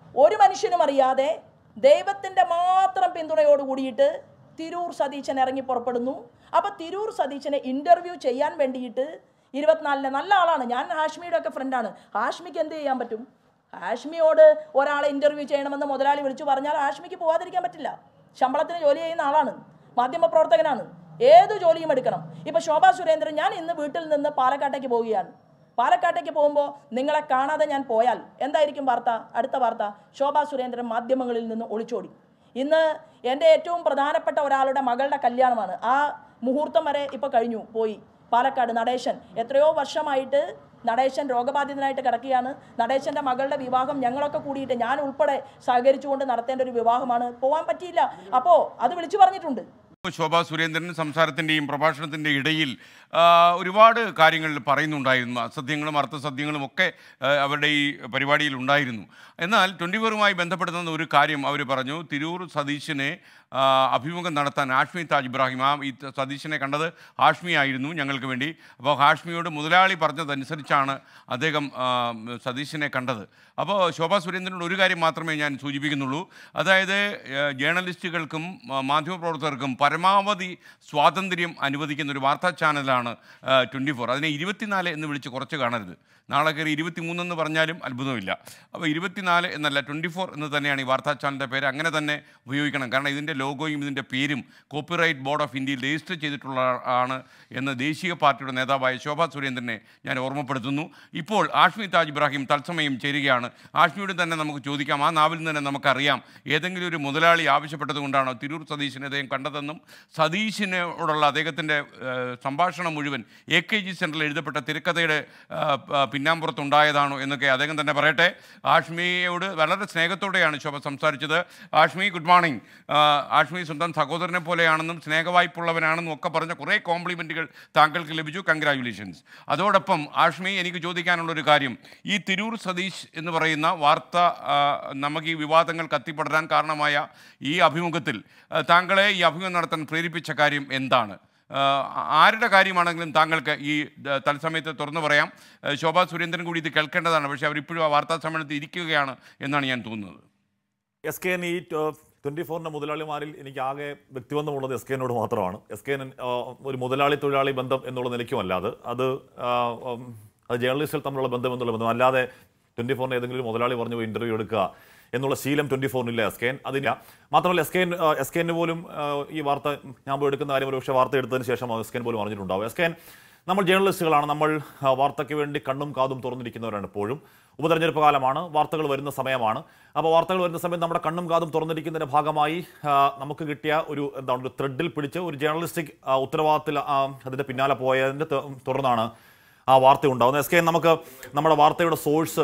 ഒരു മനുഷ്യനും അറിയാതെ ദൈവത്തിൻ്റെ മാത്രം പിന്തുണയോട് കൂടിയിട്ട് തിരൂർ സതീശൻ ഇറങ്ങി പുറപ്പെടുന്നു അപ്പോൾ തിരൂർ സതീശനെ ഇൻ്റർവ്യൂ ചെയ്യാൻ വേണ്ടിയിട്ട് ഇരുപത്തിനാലിന് നല്ല ആളാണ് ഞാൻ ഹാഷ്മിയുടെ ഒക്കെ ഫ്രണ്ടാണ് ഹാഷ്മിക്ക് എന്ത് ചെയ്യാൻ പറ്റും ഹാഷ്മിയോട് ഒരാളെ ഇൻ്റർവ്യൂ ചെയ്യണമെന്ന് മുതലാളി വിളിച്ചു പറഞ്ഞാൽ ഹാഷ്മിക്ക് പോകാതിരിക്കാൻ പറ്റില്ല ശമ്പളത്തിന് ജോലി ചെയ്യുന്ന ആളാണ് മാധ്യമപ്രവർത്തകനാണ് ഏത് ജോലിയും എടുക്കണം ഇപ്പൊ ശോഭാ സുരേന്ദ്രൻ ഞാൻ ഇന്ന് വീട്ടിൽ നിന്ന് പാലക്കാട്ടേക്ക് പോവുകയാണ് പാലക്കാട്ടേക്ക് പോകുമ്പോൾ നിങ്ങളെ കാണാതെ ഞാൻ പോയാൽ എന്തായിരിക്കും വാർത്ത അടുത്ത വാർത്ത ശോഭാ സുരേന്ദ്രൻ മാധ്യമങ്ങളിൽ നിന്ന് ഒളിച്ചോടി ഇന്ന് എൻ്റെ ഏറ്റവും പ്രധാനപ്പെട്ട ഒരാളുടെ മകളുടെ കല്യാണമാണ് ആ മുഹൂർത്തം വരെ ഇപ്പോൾ കഴിഞ്ഞു പോയി പാലക്കാട് നടേശൻ എത്രയോ വർഷമായിട്ട് നടേശൻ രോഗബാധിതനായിട്ട് കിടക്കുകയാണ് നടേശൻ്റെ മകളുടെ വിവാഹം ഞങ്ങളൊക്കെ കൂടിയിട്ട് ഞാൻ ഉൾപ്പെടെ സഹകരിച്ചുകൊണ്ട് നടത്തേണ്ട ഒരു വിവാഹമാണ് പോകാൻ പറ്റിയില്ല അപ്പോൾ അത് വിളിച്ചു പറഞ്ഞിട്ടുണ്ട് ശോഭാ സുരേന്ദ്രൻ സംസാരത്തിൻ്റെയും പ്രഭാഷണത്തിൻ്റെ ഇടയിൽ ആ, ഒരുപാട് കാര്യങ്ങൾ പറയുന്നുണ്ടായിരുന്നു അസത്യങ്ങളും അർത്ഥസത്യങ്ങളും ഒക്കെ ആ, അവരുടെ ഈ പരിപാടിയിൽ ഉണ്ടായിരുന്നു എന്നാൽ ട്വൻറ്റി ഫോറുമായി ബന്ധപ്പെടുന്ന ഒരു കാര്യം അവർ പറഞ്ഞു തിരൂർ സതീശനെ ആ, അഭിമുഖം നടത്താൻ ഹാഷ്മി താജ് ഇബ്രാഹിം ആ ഈ സതീശനെ കണ്ടത് ഹാഷ്മി ആയിരുന്നു ഞങ്ങൾക്ക് വേണ്ടി അപ്പോൾ ഹാഷ്മിയോട് മുതലാളി പറഞ്ഞതനുസരിച്ചാണ് അദ്ദേഹം ആ, സതീശനെ കണ്ടത് അപ്പോൾ ശോഭാ സുരേന്ദ്രനോട് ഒരു കാര്യം മാത്രമേ ഞാൻ സൂചിപ്പിക്കുന്നുള്ളൂ അതായത് ഏഹ്, ജേർണലിസ്റ്റുകൾക്കും ആ, മാധ്യമപ്രവർത്തകർക്കും പരമാവധി സ്വാതന്ത്ര്യം അനുവദിക്കുന്ന ഒരു വാർത്താ ചാനലാണ് ട്വൻറ്റി ഫോർ അതിനെ ഇരുപത്തിനാല് എന്ന് വിളിച്ച് കുറച്ച് കാണരുത് നാളെ കയറി ഇരുപത്തിമൂന്നെന്ന് പറഞ്ഞാലും അത്ഭുതമില്ല അപ്പോൾ ഇരുപത്തിനാല് എന്നല്ല ട്വൻറ്റി ഫോർ എന്ന് തന്നെയാണ് ഈ വാർത്താ ചാനലിൻ്റെ പേര് അങ്ങനെ തന്നെ ഉപയോഗിക്കണം കാരണം ഇതിൻ്റെ ലോഗോയും ഇതിൻ്റെ പേരും കോപ്പിറൈറ്റ് ബോർഡ് ഓഫ് ഇന്ത്യയിൽ രജിസ്റ്റർ ചെയ്തിട്ടുള്ള ആണ് എന്ന് ദേശീയ പാർട്ടിയുടെ നേതാവായ ശോഭാ സുരേന്ദ്രനെ ഞാൻ ഓർമ്മപ്പെടുത്തുന്നു ഇപ്പോൾ ആഷ്മി താജ് ഇബ്രാഹിം തത്സമയം ചേരുകയാണ് ആഷ്മിയോട് തന്നെ നമുക്ക് ചോദിക്കാം ആ നാവിൽ നിന്ന് തന്നെ നമുക്കറിയാം ഏതെങ്കിലും ഒരു മുതലാളി ആവശ്യപ്പെട്ടത് കൊണ്ടാണോ തിരൂർ സതീശിനെ അദ്ദേഹം കണ്ടതെന്നും സതീശിനോടുള്ള അദ്ദേഹത്തിൻ്റെ ഏഹ്, സംഭാഷണം മുഴുവൻ എ കെ ജി സെൻറ്ററിൽ എഴുതപ്പെട്ട തിരക്കഥയുടെ ഏഹ്, പ- പിന്നാമ്പുറത്തുണ്ടായതാണോ എന്നൊക്കെ അദ്ദേഹം തന്നെ പറയട്ടെ ആഷ്മിയോട് വളരെ സ്നേഹത്തോടെയാണ് ശോഭ സംസാരിച്ചത് ആഷ്മി ഗുഡ് മോർണിംഗ് ആഷ്മി സ്വന്തം സഹോദരനെ പോലെയാണെന്നും സ്നേഹവായ്പുള്ളവനാണെന്നും ഒക്കെ പറഞ്ഞ കുറേ കോംപ്ലിമെൻറ്റുകൾ താങ്കൾക്ക് ലഭിച്ചു കൺഗ്രാജുലേഷൻസ് അതോടൊപ്പം ആഷ്മി എനിക്ക് ചോദിക്കാനുള്ള ഒരു കാര്യം ഈ തിരൂർ സതീഷ് എന്ന് പറയുന്ന വാർത്ത ആ, നമുക്ക് ഈ വിവാദങ്ങൾ കത്തിപ്പടരാൻ കാരണമായ ഈ അഭിമുഖത്തിൽ ആ, താങ്കളെ ഈ അഭിമുഖം നടത്താൻ പ്രേരിപ്പിച്ച കാര്യം എന്താണ് ആ, ആരുടെ കാര്യമാണെങ്കിലും താങ്കൾക്ക് ഈ ദ- തത്സമയത്ത് തുറന്നു പറയാം ആ, ശോഭാ സുരേന്ദ്രൻ കൂടി ഇത് കേൾക്കേണ്ടതാണ് പക്ഷേ അവരിപ്പോഴും ആ വാർത്താ സമ്മേളനത്തിൽ ഇരിക്കുകയാണ് എന്നാണ് ഞാൻ തോന്നുന്നത് എസ് കെ എൻ ഈ ട്വൻറ്റി ഫോറിൻ്റെ മുതലാളിമാരിൽ എനിക്ക് ആകെ വ്യക്തിബന്ധമുള്ളത് എസ് കെ എന്നോട് മാത്രമാണ് എസ് കെ എൻ ഒരു മുതലാളി തൊഴിലാളി ബന്ധം എന്നുള്ള നിലയ്ക്കുമല്ല അത് അത് ആ, ഉം, അത് ജേർണലിസ്റ്റുകൾ തമ്മിലുള്ള ബന്ധം എന്നുള്ള ബന്ധം അല്ലാതെ ട്വൻറ്റി ഫോറിന് ഏതെങ്കിലും മുതലാളി പറഞ്ഞു പോയി ഇൻ്റർവ്യൂ എടുക്കുക എന്നുള്ള ശീലം ട്വൻറ്റി ഫോറിനില്ല എസ് കെ എൻ അതില്ല മാത്രമല്ല S K N S K എന് പോലും ആ, ഈ വാർത്ത ഞാൻ പോയി എടുക്കുന്ന കാര്യം ഒരു പക്ഷേ വാർത്ത എടുത്തതിന് ശേഷം എസ് കെ എൻ പോലും അറിഞ്ഞിട്ടുണ്ടാവും എസ് കെ എൻ നമ്മൾ ജേർണലിസ്റ്റുകളാണ് നമ്മൾ ആ, വാർത്തയ്ക്ക് വേണ്ടി കണ്ണും കാതും തുറന്നിരിക്കുന്നവരാണ് എപ്പോഴും ഉപതെരഞ്ഞെടുപ്പ് കാലമാണ് വാർത്തകൾ വരുന്ന സമയമാണ് അപ്പോൾ വാർത്തകൾ വരുന്ന സമയത്ത് നമ്മുടെ കണ്ണും കാതും തുറന്നിരിക്കുന്നതിൻ്റെ ഭാഗമായി ആ, നമുക്ക് കിട്ടിയ ഒരു എന്താണ് ഒരു ത്രെഡിൽ പിടിച്ച് ഒരു ജേർണലിസ്റ്റിക് ആ, ഉത്തരവാദിത്തത്തിൽ ആ, അതിൻ്റെ പിന്നാലെ പോയതിൻ്റെ ത- തുടർന്നാണ് ആ വാർത്ത ഉണ്ടാകുന്നത് എസ് കെ നമ്മുടെ നമ്മുടെ വാർത്തയുടെ സോഴ്സ്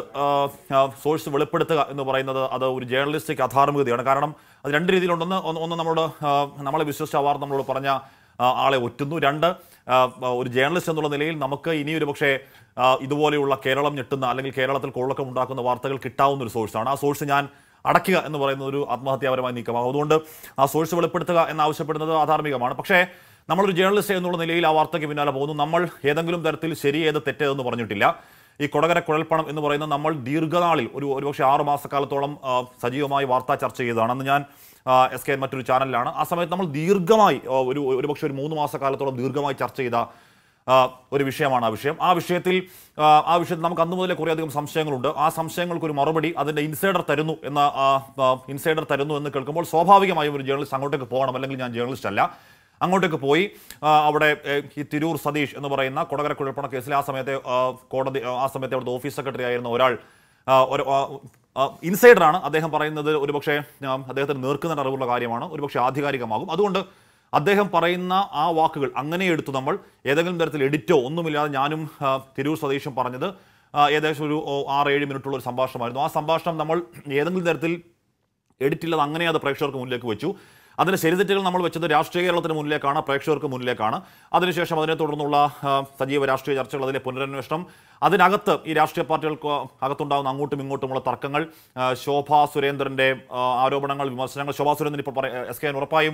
സോഴ്സ് വെളിപ്പെടുത്തുക എന്ന് പറയുന്നത് അത് ഒരു ജേർണലിസ്റ്റിക് അധാർമികതയാണ് കാരണം അത് രണ്ട് രീതിയിലുണ്ടെന്ന് ഒന്ന് ഒന്ന് നമ്മളോട് ആ, നമ്മളെ വിശ്വസിച്ച ആ വാർത്ത നമ്മളോട് പറഞ്ഞ ആ, ആളെ ഒറ്റുന്നു രണ്ട് ആ, ഒരു ജേർണലിസ്റ്റ് എന്നുള്ള നിലയിൽ നമുക്ക് ഇനിയൊരു പക്ഷേ ആ, ഇതുപോലെയുള്ള കേരളം ഞെട്ടുന്ന അല്ലെങ്കിൽ കേരളത്തിൽ കൊള്ളക്കം ഉണ്ടാക്കുന്ന വാർത്തകൾ കിട്ടാവുന്ന ഒരു സോഴ്സാണ് ആ സോഴ്സ് ഞാൻ അടയ്ക്കുക എന്ന് പറയുന്ന ഒരു ആത്മഹത്യാപരമായ നീക്കമാണ് അതുകൊണ്ട് ആ സോഴ്സ് വെളിപ്പെടുത്തുക എന്നാവശ്യപ്പെടുന്നത് അധാർമികമാണ് പക്ഷേ നമ്മളൊരു ജേർണലിസ്റ്റ് എന്നുള്ള നിലയിൽ ആ വാർത്തയ്ക്ക് പിന്നാലെ പോകുന്നു നമ്മൾ ഏതെങ്കിലും തരത്തിൽ ശരി ഏത് തെറ്റ് എന്ന് പറഞ്ഞിട്ടില്ല ഈ കൊടകര കുഴൽപ്പണം എന്ന് പറയുന്നത് നമ്മൾ ദീർഘനാളിൽ ഒരു ഒരുപക്ഷെ ആറ് മാസക്കാലത്തോളം ആ, സജീവമായി വാർത്താ ചർച്ച ചെയ്തതാണ് അന്ന് ഞാൻ എസ് കെ മറ്റൊരു ചാനലിലാണ് ആ സമയത്ത് നമ്മൾ ദീർഘമായി ആ, ഒരു ഒരുപക്ഷെ ഒരു മൂന്ന് മാസക്കാലത്തോളം ദീർഘമായി ചർച്ച ചെയ്ത ആ, ഒരു വിഷയമാണ് ആ വിഷയം ആ വിഷയത്തിൽ ആ, ആ വിഷയത്തിൽ നമുക്ക് അന്ന് മുതലേ കുറേയധികം സംശയങ്ങളുണ്ട് ആ സംശയങ്ങൾക്ക് ഒരു മറുപടി അതിൻ്റെ ഇൻസൈഡർ തരുന്നു എന്ന ആ, ആ, ഇൻസൈഡർ തരുന്നു എന്ന് കേൾക്കുമ്പോൾ സ്വാഭാവികമായും ഒരു ജേർണലിസ്റ്റ് അങ്ങോട്ടേക്ക് പോകണം അല്ലെങ്കിൽ ഞാൻ ജേർണലിസ്റ്റ് അല്ല അങ്ങോട്ടേക്ക് പോയി ആ, അവിടെ ഏ, ഈ തിരൂർ സതീഷ് എന്ന് പറയുന്ന കൊടകര കുഴൽപ്പണ കേസിൽ ആ സമയത്തെ ആ, കോടതി ആ സമയത്തെ അവിടുത്തെ ഓഫീസ് സെക്രട്ടറി ആയിരുന്ന ഒരാൾ ആ, ഒരു ആ, ആ, ഇൻസൈഡറാണ് അദ്ദേഹം പറയുന്നത് ഒരുപക്ഷെ ആ, അദ്ദേഹത്തിന് നേർക്കുന്ന അറിവുള്ള കാര്യമാണ് ഒരുപക്ഷെ ആധികാരികമാകും അതുകൊണ്ട് അദ്ദേഹം പറയുന്ന ആ വാക്കുകൾ അങ്ങനെ എടുത്തു നമ്മൾ ഏതെങ്കിലും തരത്തിൽ എഡിറ്റോ ഒന്നുമില്ലാതെ ഞാനും ആ, തിരൂർ സതീഷും പറഞ്ഞത് ആ, ഏകദേശം ഒരു ഓ, ആറ് ഏഴ് മിനിറ്റുള്ള ഒരു സംഭാഷണമായിരുന്നു ആ സംഭാഷണം നമ്മൾ ഏതെങ്കിലും തരത്തിൽ എഡിറ്റില്ലത് അങ്ങനെ അത് പ്രേക്ഷകർക്ക് മുന്നിലേക്ക് വെച്ചു അതിന് ശരിതെറ്റുകൾ നമ്മൾ വെച്ചത് രാഷ്ട്രീയ കേരളത്തിന് മുന്നിലേക്കാണ് പ്രേക്ഷകർക്ക് മുന്നിലേക്കാണ് അതിനുശേഷം അതിനെ തുടർന്നുള്ള ആ, സജീവ രാഷ്ട്രീയ ചർച്ചകൾ അതിലെ പുനരന്വേഷണം അതിനകത്ത് ഈ രാഷ്ട്രീയ പാർട്ടികൾക്ക് അകത്തുണ്ടാകുന്ന അങ്ങോട്ടും ഇങ്ങോട്ടുമുള്ള തർക്കങ്ങൾ ആ, ശോഭാ സുരേന്ദ്രന്റെ ആ, ആരോപണങ്ങൾ വിമർശനങ്ങൾ ശോഭാ സുരേന്ദ്രൻ ഇപ്പോൾ പറയ എസ് കെ ഉറപ്പായും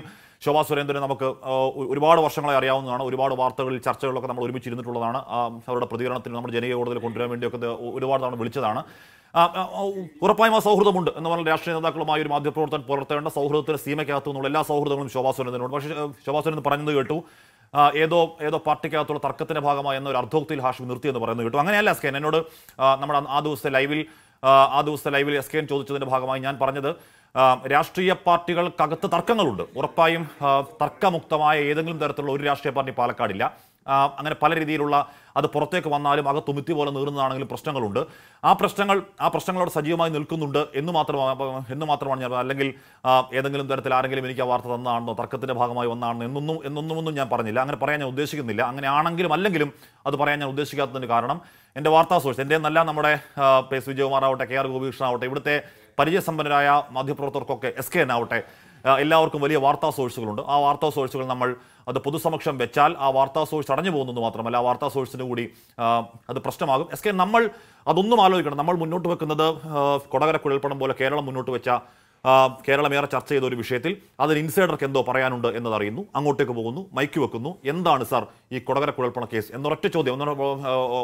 ശോഭാ സുരേന്ദ്രനെ നമുക്ക് ആ, ഒ- ഒരുപാട് വർഷങ്ങളെ അറിയാവുന്നതാണ് ഒരുപാട് വാർത്തകളിൽ ചർച്ചകളിലൊക്കെ നമ്മൾ ഒരുമിച്ചിരുന്നിട്ടുള്ളതാണ് ആ, അവരുടെ പ്രതികരണത്തിൽ നമ്മൾ ജനകീയ കോടതിയിൽ കൊണ്ടുവരാൻ വേണ്ടിയൊക്കെ ഇത് ഒരുപാട് തവണ വിളിച്ചതാണ് ആ, ആ, ആ, ഉറപ്പായും ആ സൗഹൃദമുണ്ട് എന്ന് പറഞ്ഞാൽ രാഷ്ട്രീയ നേതാക്കളുമായി ഒരു മാധ്യമപ്രവർത്തകൻ പുലർത്തേണ്ട സൗഹൃദത്തിന് സീമയ്ക്കകത്തു നിന്നുള്ള എല്ലാ സൗഹൃദങ്ങളും ശോഭാ സുരേന്ദ്രനുണ്ട് പക്ഷേ ആ, ശോഭാ സുരേന്ദ്രൻ പറഞ്ഞത് കേട്ടു ആ, ഏതോ ഏതോ പാർട്ടിക്കകത്തുള്ള തർക്കത്തിന്റെ ഭാഗമായി എന്നൊരു അർദ്ധോക്തിയിൽ ഹാഷ്മി നിർത്തിയെന്ന് പറയുന്നത് കേട്ടു അങ്ങനെയല്ല എസ് കെ എന്നോട് ആ, നമ്മുടെ ആ ദിവസത്തെ ലൈവിൽ ആ, ആ ദിവസത്തെ ലൈവിൽ എസ് കെ എൻ ചോദിച്ചതിന്റെ ഭാഗമായി ഞാൻ പറഞ്ഞത് ആ, രാഷ്ട്രീയ പാർട്ടികൾക്കകത്ത് തർക്കങ്ങളുണ്ട് ഉറപ്പായും ആ, തർക്കമുക്തമായ ഏതെങ്കിലും തരത്തിലുള്ള ഒരു രാഷ്ട്രീയ പാർട്ടി പാലക്കാടില്ല ആ, അങ്ങനെ പല രീതിയിലുള്ള അത് പുറത്തേക്ക് വന്നാലും അകത്ത് തുമിത്തി പോലെ നീറുന്നതാണെങ്കിലും പ്രശ്നങ്ങളുണ്ട് ആ പ്രശ്നങ്ങൾ ആ പ്രശ്നങ്ങളോട് സജീവമായി നിൽക്കുന്നുണ്ട് എന്ന് മാത്രമാണ് എന്ന് മാത്രമാണ് ഞാൻ അല്ലെങ്കിൽ ആ, ഏതെങ്കിലും തരത്തിൽ ആരെങ്കിലും എനിക്ക് ആ വാർത്ത തന്നതാണെന്നോ തർക്കത്തിന്റെ ഭാഗമായി വന്നതാണെന്നോ എന്നൊന്നും എന്നൊന്നുമൊന്നും ഞാൻ പറഞ്ഞില്ല അങ്ങനെ പറയാൻ ഞാൻ ഉദ്ദേശിക്കുന്നില്ല അങ്ങനെ ആണെങ്കിലും അല്ലെങ്കിലും അത് പറയാൻ ഞാൻ ഉദ്ദേശിക്കാത്തതിന് കാരണം എൻ്റെ വാർത്താ സോഴ്സ് എൻ്റെ എന്നല്ല നമ്മുടെ ആ, പി എസ് വിജയകുമാർ ആവട്ടെ കെ ആർ ഗോപികൃഷ്ണൻ ആവട്ടെ ഇവിടുത്തെ പരിചയസമ്പന്നരായ മാധ്യമപ്രവർത്തകർക്കൊക്കെ എസ് കെ എൻ ആവട്ടെ ആ, എല്ലാവർക്കും വലിയ വാർത്താ സോഴ്സുകളുണ്ട് ആ വാർത്താ സോഴ്സുകൾ നമ്മൾ അത് പൊതുസമക്ഷം വെച്ചാൽ ആ വാർത്താ സോഴ്സ് അടഞ്ഞു പോകുന്നത് മാത്രമല്ല ആ വാർത്താ സോഴ്സിന് കൂടി ആ, അത് പ്രശ്നമാകും എസ് കെ നമ്മൾ അതൊന്നും ആലോചിക്കണം നമ്മൾ മുന്നോട്ട് വെക്കുന്നത് ആ, കൊടകര കുഴൽപ്പണം പോലെ കേരളം മുന്നോട്ട് വെച്ച ആ, കേരളം ഏറെ ചർച്ച ചെയ്ത ഒരു വിഷയത്തിൽ അതിന് ഇൻസൈഡർക്ക് എന്തോ പറയാനുണ്ട് എന്നതറിയുന്നു അങ്ങോട്ടേക്ക് പോകുന്നു മൈക്ക് വെക്കുന്നു എന്താണ് സാർ ഈ കൊടകര കുഴൽപ്പണ കേസ് എന്നൊരൊറ്റ ചോദ്യം എന്നൊരു, ആ, ആ,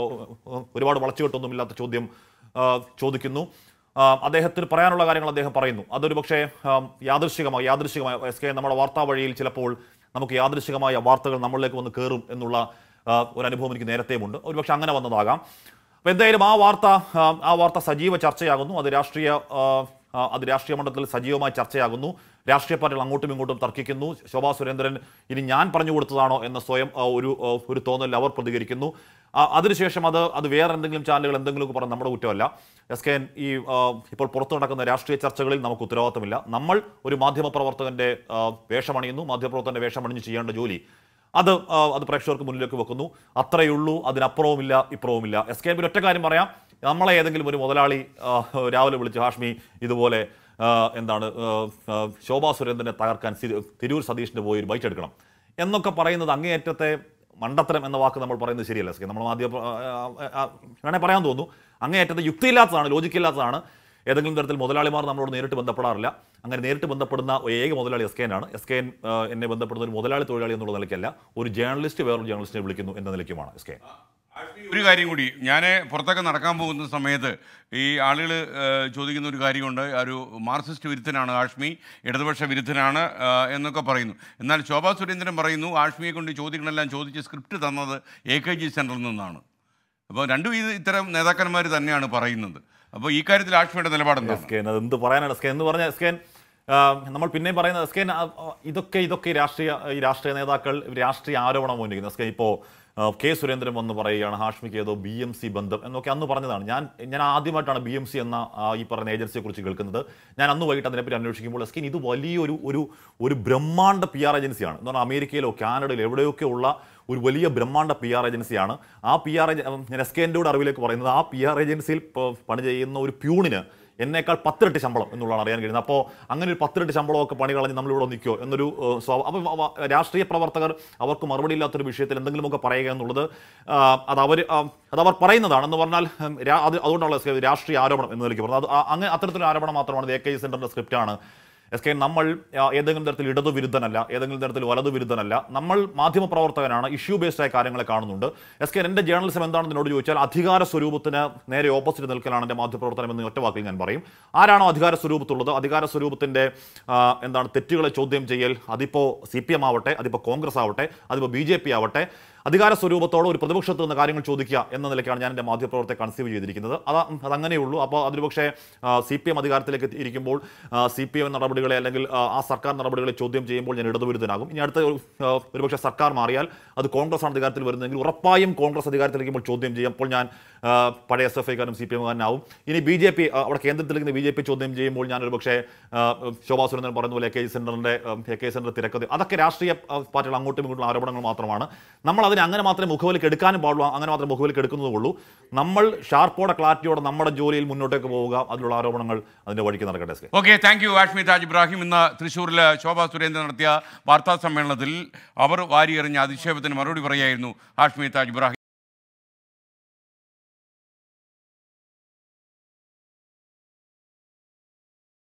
ആ, ഒരുപാട് വളച്ചുകെട്ടൊന്നുമില്ലാത്ത ചോദ്യം ആ, ചോദിക്കുന്നു ആ, അദ്ദേഹത്തിന് പറയാനുള്ള കാര്യങ്ങൾ അദ്ദേഹം പറയുന്നു അതൊരു പക്ഷേ ആ, യാദൃശികമായി യാദൃശികമായി എസ് കെ നമ്മുടെ വാർത്താ വഴിയിൽ ചിലപ്പോൾ നമുക്ക് യാദൃശികമായ വാർത്തകൾ നമ്മളിലേക്ക് വന്ന് കയറും എന്നുള്ള ആ, ഒരു അനുഭവം എനിക്ക് നേരത്തെയുമുണ്ട് ഒരുപക്ഷെ അങ്ങനെ വന്നതാകാം അപ്പോൾ എന്തായാലും ആ വാർത്ത ആ, ആ വാർത്ത സജീവ ചർച്ചയാകുന്നു അത് രാഷ്ട്രീയ ആ, ആ, അത് രാഷ്ട്രീയ മണ്ഡലത്തിൽ സജീവമായി ചർച്ചയാകുന്നു രാഷ്ട്രീയ പാർട്ടികൾ അങ്ങോട്ടും ഇങ്ങോട്ടും തർക്കിക്കുന്നു ശോഭാ സുരേന്ദ്രൻ ഇനി ഞാൻ പറഞ്ഞു കൊടുത്തതാണോ എന്ന സ്വയം ആ, ഒരു ആ, ഒരു തോന്നൽ അവർ പ്രതികരിക്കുന്നു ആ, അതിനുശേഷം അത് അത് വേറെ എന്തെങ്കിലും ചാനലുകൾ എന്തെങ്കിലുമൊക്കെ പറഞ്ഞ് നമ്മുടെ കുറ്റമല്ല എസ് കെ എൻ ഈ ആ, ഇപ്പോൾ പുറത്തു നടക്കുന്ന രാഷ്ട്രീയ ചർച്ചകളിൽ നമുക്ക് ഉത്തരവാദിത്തമില്ല നമ്മൾ ഒരു മാധ്യമപ്രവർത്തകന്റെ ആ, വേഷമണിയുന്നു മാധ്യമപ്രവർത്തകന്റെ വേഷമണിഞ്ഞ് ചെയ്യേണ്ട ജോലി അത് ആ, അത് പ്രേക്ഷകർക്ക് മുന്നിലേക്ക് വെക്കുന്നു അത്രയുള്ളൂ അതിനപ്പുറവുമില്ല ഇപ്പുറവുമില്ല എസ് കെ എൻ ഒറ്റ കാര്യം പറയാം നമ്മളെ ഏതെങ്കിലും ഒരു മുതലാളി ആ, രാവിലെ വിളിച്ച് ഹാഷ്മി ഇതുപോലെ ആ, എന്താണ് ആ, ആ, ശോഭാ സുരേന്ദ്രനെ തകർക്കാൻ സി- തിരൂർ സതീഷിന് പോയി ഒരു ബൈറ്റ് എടുക്കണം എന്നൊക്കെ പറയുന്നത് അങ്ങേയറ്റത്തെ മണ്ടത്തരം എന്ന വാക്ക് നമ്മൾ പറയുന്നത് ശരിയല്ല എസ് കെ നമ്മൾ ആദ്യം വേണേൽ പറയാൻ തോന്നുന്നു അങ്ങേയറ്റത്തെ യുക്തിയില്ലാത്തതാണ് ലോജിക്കില്ലാത്തതാണ് ഏതെങ്കിലും തരത്തിൽ മുതലാളിമാർ നമ്മളോട് നേരിട്ട് ബന്ധപ്പെടാറില്ല അങ്ങനെ നേരിട്ട് ബന്ധപ്പെടുന്ന ഏക മുതലാളി എസ് കെ ആണ് എസ് കെ എന്നെ ബന്ധപ്പെടുന്ന ഒരു മുതലാളി തൊഴിലാളി എന്നുള്ള നിലയ്ക്കല്ല ഒരു ജേർണലിസ്റ്റ് വേറൊരു ജേർണലിസ്റ്റിനെ വിളിക്കുന്നു എന്ന നിലയ്ക്കുമാണ് എസ് കെ ഒരു കാര്യം കൂടി ഞാൻ പുറത്തൊക്കെ നടക്കാൻ പോകുന്ന സമയത്ത് ഈ ആളുകൾ ചോദിക്കുന്ന ഒരു കാര്യമുണ്ട് ആ ഒരു മാർക്സിസ്റ്റ് വിരുദ്ധനാണ് ആഷ്മി ഇടതുപക്ഷ വിരുദ്ധനാണ് ആ, എന്നൊക്കെ പറയുന്നു എന്നാൽ ശോഭാ സുരേന്ദ്രൻ പറയുന്നു ആഷ്മിയെ കൊണ്ട് ചോദ്യങ്ങളെല്ലാം ചോദിച്ച് സ്ക്രിപ്റ്റ് തന്നത് എ കെ ജി സെൻറ്ററിൽ നിന്നാണ് അപ്പോൾ രണ്ടും ഇത് ഇത്തരം നേതാക്കന്മാർ തന്നെയാണ് പറയുന്നത് അപ്പോൾ ഈ കാര്യത്തിൽ ആഷ്മിയുടെ നിലപാടെന്താണ് എസ് കെ അത് എന്ത് പറയാനാണ് എസ് കെ എന്ന് പറഞ്ഞാൽ എസ് കെ നമ്മൾ പിന്നെയും പറയുന്നത് എസ് കെ ഇതൊക്കെ ഇതൊക്കെ ഈ രാഷ്ട്രീയ ഈ രാഷ്ട്രീയ നേതാക്കൾ രാഷ്ട്രീയ ആരോപണം ഉന്നയിക്കുന്നത് എസ് കെ ഇപ്പോൾ കെ സുരേന്ദ്രൻ വന്ന് പറയുകയാണ് ഹാഷ്മിക്ക് ഏതോ ബി എം സി ബന്ധം എന്നൊക്കെ അന്ന് പറഞ്ഞതാണ് ഞാൻ ഞാൻ ആദ്യമായിട്ടാണ് ബി എം സി എന്ന ആ, ഈ പറഞ്ഞ ഏജൻസിയെ കുറിച്ച് കേൾക്കുന്നത് ഞാൻ അന്ന് വൈകിട്ട് അതിനെപ്പറ്റി അന്വേഷിക്കുമ്പോൾ എസ് കെ ഇത് വലിയൊരു ഒരു ഒരു ബ്രഹ്മാണ്ഡ പി ആർ ഏജൻസിയാണ് എന്ന് പറഞ്ഞാൽ അമേരിക്കയിലോ കാനഡയിലോ എവിടെയൊക്കെ ഉള്ള ഒരു വലിയ ബ്രഹ്മാണ്ഡ പി ആർ ഏജൻസിയാണ് ആ പി ആർ ഞാൻ എസ് കെ എൻ്റെ കൂടെ അറിവിലേക്ക് പറയുന്നത് ആ പി ആർ ഏജൻസിയിൽ പ- പണി ചെയ്യുന്ന ഒരു പ്യൂണിന് എന്നേക്കാൾ പത്തിരട്ടി ശമ്പളം എന്നുള്ളതാണ് അറിയാൻ കഴിയുന്നത് അപ്പോൾ അങ്ങനെ ഒരു പത്തിരട്ടി ശമ്പളമൊക്കെ പണി കളഞ്ഞ് നമ്മളിവിടെ നിൽക്കുമോ എന്നൊരു ഏഹ്, സ്വഭാവം അപ്പോൾ വ- വ- രാഷ്ട്രീയ പ്രവർത്തകർ അവർക്ക് മറുപടി ഇല്ലാത്തൊരു വിഷയത്തിൽ എന്തെങ്കിലുമൊക്കെ പറയുക എന്നുള്ളത് ആ, അത് അവർ അത് അവർ പറയുന്നതാണ് എന്ന് പറഞ്ഞാൽ ഉം, രാ- അത് അതുകൊണ്ടുള്ള രാഷ്ട്രീയ ആരോപണം എന്ന് നിലയ്ക്ക് പറഞ്ഞത് അത് ആ- അങ്ങനെ അത്തരത്തിലൊരു ആരോപണം മാത്രമാണ് എ കെ സെന്ററിന്റെ സ്ക്രിപ്റ്റാണ് എസ് കെ നമ്മൾ ആ, ഏതെങ്കിലും തരത്തിൽ ഇടതു വിരുദ്ധനല്ല ഏതെങ്കിലും തരത്തിൽ വലതു വിരുദ്ധനല്ല നമ്മൾ മാധ്യമപ്രവർത്തകനാണ് ഇഷ്യൂ ബേസ്ഡ് ആയ കാര്യങ്ങളെ കാണുന്നുണ്ട് എസ് കെ എൻ്റെ ജേർണലിസം എന്താണെന്ന് എന്നോട് ചോദിച്ചാൽ അധികാര സ്വരൂപത്തിന് നേരെ ഓപ്പോസിറ്റ് നിൽക്കലാണ് എൻ്റെ മാധ്യമപ്രവർത്തനം എന്ന് ഒറ്റ വാക്കിൽ ഞാൻ പറയും ആരാണോ അധികാര സ്വരൂപത്തുള്ളത് അധികാര സ്വരൂപത്തിൻ്റെ ആ, എന്താണ് തെറ്റുകളെ ചോദ്യം ചെയ്യൽ അതിപ്പോൾ സി പി എം ആവട്ടെ അതിപ്പോൾ കോൺഗ്രസ് ആവട്ടെ അതിപ്പോൾ ബി ജെ പി ആവട്ടെ അധികാര സ്വരൂപത്തോട് ഒരു പ്രതിപക്ഷത്ത് നിന്ന് കാര്യങ്ങൾ ചോദിക്കുക എന്ന നിലയ്ക്കാണ് ഞാൻ എൻ്റെ മാധ്യമപ്രവർത്തകരെ കൺസീവ് ചെയ്തിരിക്കുന്നത് അത് അതങ്ങനെയുള്ളൂ അപ്പോൾ അതിൽ പക്ഷേ സി പി എം അധികാരത്തിലേക്ക് എത്തി- ഇരിക്കുമ്പോൾ സി പി എം നടപടികളെ അല്ലെങ്കിൽ ആ, ആ സർക്കാർ നടപടികളെ ചോദ്യം ചെയ്യുമ്പോൾ ഞാൻ ഇടതുവിരുദ്ധനാകും ഇനി അടുത്ത ഒരു, ആ, ഒരുപക്ഷെ സർക്കാർ മാറിയാൽ അത് കോൺഗ്രസ് ആണ് അധികാരത്തിൽ വരുന്നതെങ്കിൽ ഉറപ്പായും കോൺഗ്രസ് അധികാരത്തിലിരിക്കുമ്പോൾ ചോദ്യം ചെയ്യും അപ്പോൾ ഞാൻ ആ, പഴയ എസ് എഫ് ഐക്കാരും സി പി എമ്മുകാരനാവും ഇനി ബി ജെ പി അവിടെ കേന്ദ്രത്തിലിരിക്കുന്ന ബി ജെ പി ചോദ്യം ചെയ്യുമ്പോൾ ഞാൻ ഒരു പക്ഷേ ശോഭാ സുരേന്ദ്രൻ പറയുന്ന പോലെ എ കെ സെന്ററിന്റെ എ കെ സെന്റർ തിരക്കഥ അതൊക്കെ രാഷ്ട്രീയ ആ, പാർട്ടികൾ അങ്ങോട്ടും ഇങ്ങോട്ടും ആരോപണങ്ങൾ മാത്രമാണ് നമ്മൾ അതിനെ അങ്ങനെ മാത്രമേ മുഖവിലേക്ക് എടുക്കാനും പാടുള്ളൂ അങ്ങനെ മാത്രമേ മുഖവിലേക്ക് എടുക്കുന്നതുള്ളൂ നമ്മൾ ഷാർപ്പോടെ ക്ലാരിറ്റിയോടെ നമ്മുടെ ജോലിയിൽ മുന്നോട്ടേക്ക് പോവുക അതിലുള്ള ആരോപണങ്ങൾ അതിന്റെ വഴിക്ക് നടക്കട്ടെ S K. Okay thank you Hashmi Taj Ibrahim ഇന്ന് തൃശ്ശൂരിൽ ശോഭാ സുരേന്ദ്രൻ നടത്തിയ വാർത്താ സമ്മേളനത്തിൽ അവർ വാരിയെറിഞ്ഞ അധിക്ഷേപത്തിന് മറുപടി പറയായിരുന്നു ആഷ്മി താജ് ഇബ്രാഹിം